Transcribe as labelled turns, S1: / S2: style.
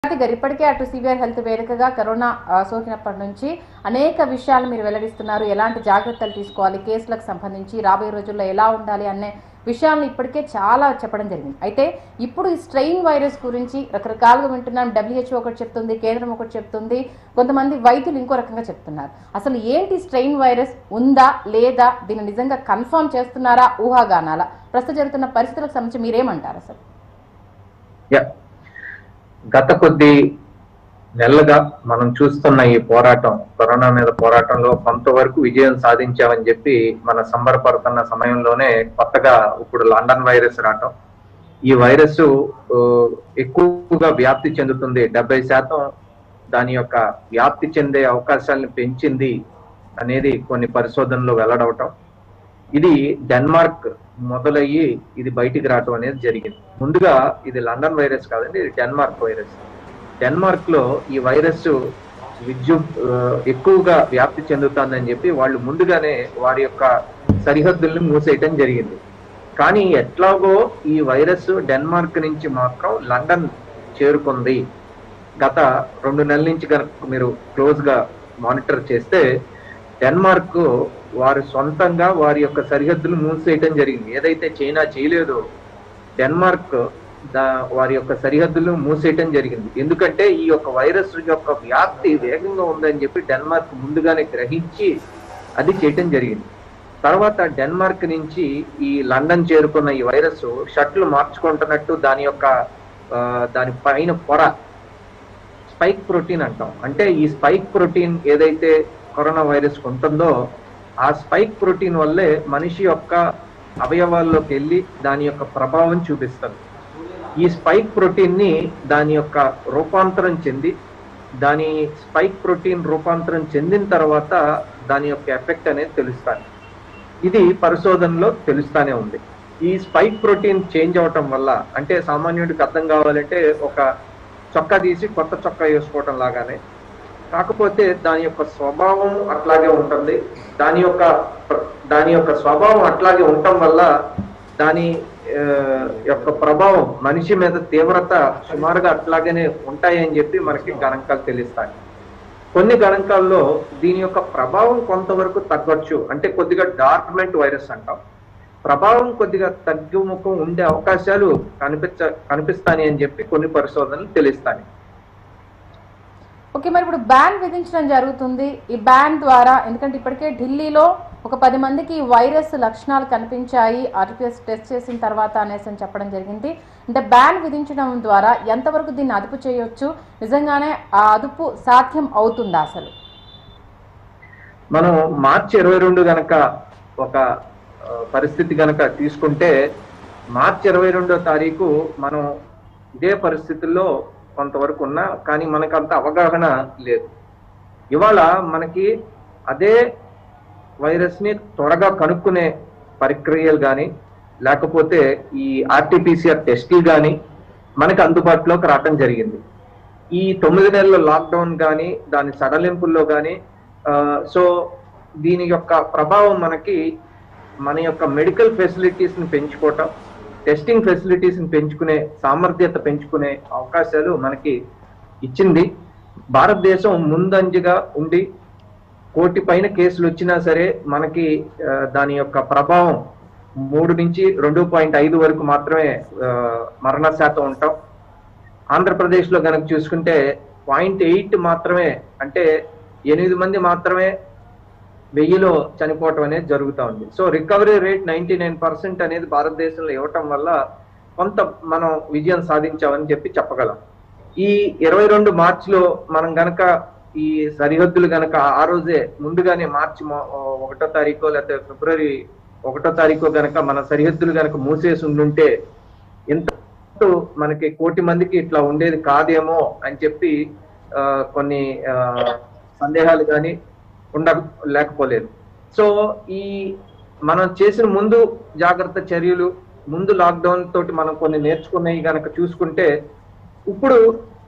S1: భారతి గారు ఇప్పటికే అటు సివిఆర్ హెల్త్ వేదికగా కరోనా ఆ, సోకినప్పటి నుంచి అనేక విషయాలు మీరు వెల్లడిస్తున్నారు ఎలాంటి జాగ్రత్తలు తీసుకోవాలి కేసులకు సంబంధించి రాబోయే రోజుల్లో ఎలా ఉండాలి అనే విషయాలను ఇప్పటికే చాలా చెప్పడం జరిగింది అయితే ఇప్పుడు ఈ స్ట్రెయిన్ వైరస్ గురించి రకరకాలుగా వింటున్నాం డబ్ల్యూహెచ్ఓ ఒకటి చెప్తుంది కేంద్రం ఒకటి చెప్తుంది కొంతమంది వైద్యులు ఇంకో రకంగా చెప్తున్నారు అసలు ఏంటి స్ట్రెయిన్ వైరస్ ఉందా లేదా దీన్ని నిజంగా కన్ఫర్మ్ చేస్తున్నారా ఊహాగానాలా ప్రస్తుతం జరుగుతున్న పరిస్థితులకు సంబంధించి మీరేమంటారు అసలు
S2: యా. గత కొద్ది నెలలుగా మనం చూస్తున్న ఈ పోరాటం కరోనా మీద పోరాటంలో కొంతవరకు విజయం సాధించామని చెప్పి మన సంబరపడుతున్న సమయంలోనే కొత్తగా ఇప్పుడు లండన్ వైరస్ రావటం ఈ వైరస్ ఆ, ఎక్కువగా వ్యాప్తి చెందుతుంది డెబ్బై శాతం దాని యొక్క వ్యాప్తి చెందే అవకాశాలను పెంచింది అనేది కొన్ని పరిశోధనలు వెల్లడవటం ఇది డెన్మార్క్ మొదలయ్యి ఇది బయటికి రావటం అనేది జరిగింది ముందుగా ఇది లండన్ వైరస్ కాదండి ఇది డెన్మార్క్ వైరస్ డెన్మార్క్ లో ఈ వైరస్ విద్యుత్ ఆ, ఎక్కువగా వ్యాప్తి చెందుతుందని చెప్పి వాళ్ళు ముందుగానే వారి యొక్క సరిహద్దుల్ని మూసేయటం జరిగింది కానీ ఎట్లాగో ఈ వైరస్ డెన్మార్క్ నుంచి మాత్రం లండన్ చేరుకుంది గత రెండు నెలల నుంచి కనుక మీరు క్లోజ్ గా మానిటర్ చేస్తే డెన్మార్క్ వారు సొంతంగా వారి యొక్క సరిహద్దులు మూసేయటం జరిగింది ఏదైతే చైనా చేయలేదో డెన్మార్క్ దా వారి యొక్క సరిహద్దులు మూసేయటం జరిగింది ఎందుకంటే ఈ యొక్క వైరస్ యొక్క వ్యాప్తి వేగంగా ఉందని చెప్పి డెన్మార్క్ ముందుగానే గ్రహించి అది చేయటం జరిగింది తర్వాత డెన్మార్క్ నుంచి ఈ లండన్ చేరుకున్న ఈ వైరస్ షట్లు మార్చుకుంటున్నట్టు దాని యొక్క ఆ, దాని పైన పొర స్పైక్ ప్రోటీన్ అంటాం అంటే ఈ స్పైక్ ప్రోటీన్ ఏదైతే కరోనా వైరస్ ఉంటుందో ఆ స్పైక్ ప్రోటీన్ వల్లే మనిషి యొక్క అవయవాల్లోకి వెళ్ళి దాని యొక్క ప్రభావం చూపిస్తుంది ఈ స్పైక్ ప్రోటీన్ ని దాని యొక్క రూపాంతరం చెంది దాని స్పైక్ ప్రోటీన్ రూపాంతరం చెందిన తర్వాత దాని యొక్క ఎఫెక్ట్ అనేది తెలుస్తాను ఇది పరిశోధనలో తెలుస్తానే ఉంది ఈ స్పైక్ ప్రోటీన్ చేంజ్ అవటం వల్ల అంటే సామాన్యుడికి అర్థం కావాలంటే ఒక చొక్కా తీసి కొత్త చొక్కా వేసుకోవటం లాగానే కాకపోతే దాని యొక్క స్వభావం అట్లాగే ఉంటుంది దాని యొక్క ప్ర- దాని యొక్క స్వభావం అట్లాగే ఉండటం వల్ల దాని ఆ, యొక్క ప్రభావం మనిషి మీద తీవ్రత సుమారుగా అట్లాగనే ఉంటాయని చెప్పి మనకి గణాంకాలు తెలుస్తాయి కొన్ని గణాంకాల్లో దీని యొక్క ప్రభావం కొంతవరకు తగ్గొచ్చు అంటే కొద్దిగా డార్క్మెంట్ వైరస్ అంటాం ప్రభావం కొద్దిగా తగ్గుముఖం ఉండే అవకాశాలు కనిపించ కనిపిస్తాయి అని చెప్పి కొన్ని పరిశోధనలు తెలుస్తాయి
S1: ఓకే మరి ఇప్పుడు బ్యాన్ విధించడం జరుగుతుంది ఈ బ్యాన్ ద్వారా ఎందుకంటే ఇప్పటికే ఢిల్లీలో ఒక పది మందికి ఈ వైరస్ లక్షణాలు కనిపించాయి ఆర్టీపీఎస్ టెస్ట్ చేసిన తర్వాత అనేసి అని చెప్పడం జరిగింది అంటే బ్యాన్ విధించడం ద్వారా ఎంతవరకు దీన్ని అదుపు చేయొచ్చు నిజంగానే ఆ అదుపు సాధ్యం అవుతుందా అసలు
S2: మనం మార్చి ఇరవై రెండు గనక ఒక ఆ, పరిస్థితి గనక తీసుకుంటే మార్చి ఇరవై రెండో తారీఖు మనం ఇదే పరిస్థితుల్లో కొంతవరకు ఉన్నా కానీ మనకు అంత అవగాహన లేదు ఇవాళ మనకి అదే వైరస్ ని త్వరగా కనుక్కునే ప్రక్రియలు కానీ లేకపోతే ఈ ఆర్టీపీసీఆర్ టెస్టులు కానీ మనకి అందుబాటులోకి రావటం జరిగింది ఈ తొమ్మిది నెలల లాక్డౌన్ కానీ దాని సడలింపుల్లో కానీ సో దీని యొక్క ప్రభావం మనకి మన యొక్క మెడికల్ ఫెసిలిటీస్ ని పెంచుకోవటం టెస్టింగ్ ఫెసిలిటీస్ ని పెంచుకునే సామర్థ్యత పెంచుకునే అవకాశాలు మనకి ఇచ్చింది భారతదేశం ముందంజగా ఉండి కోటి పైన కేసులు వచ్చినా సరే మనకి ఆ, దాని యొక్క ప్రభావం మూడు నుంచి రెండు పాయింట్ ఐదు వరకు మాత్రమే ఆ, మరణ శాతం ఉంటాం ఆంధ్రప్రదేశ్ లో కనుక చూసుకుంటే పాయింట్ ఎయిట్ మాత్రమే అంటే ఎనిమిది మంది మాత్రమే వెయ్యిలో చనిపోవటం అనేది జరుగుతూ ఉంది so recovery rate ninety nine percent అనేది భారతదేశంలో ఇవ్వటం వల్ల కొంత మనం విజయం సాధించామని చెప్పి చెప్పగలం ఈ ఇరవై రెండు మార్చిలో మనం గనక ఈ సరిహద్దులు గనక ఆ రోజే ముందుగానే మార్చి మొ- ఒకటో తారీఖు లేకపోతే ఫిబ్రవరి ఒకటో తారీఖు గనక మన సరిహద్దులు గనక మూసేసి ఉండుంటే ఇంత మనకి కోటి మందికి ఇట్లా ఉండేది కాదేమో అని చెప్పి ఆ, కొన్ని ఆ, సందేహాలు కానీ ఉండ లేకపోలేదు సో ఈ మనం చేసిన ముందు జాగ్రత్త చర్యలు ముందు లాక్డౌన్ తోటి మనం కొన్ని నేర్చుకున్నవి గనక చూసుకుంటే ఇప్పుడు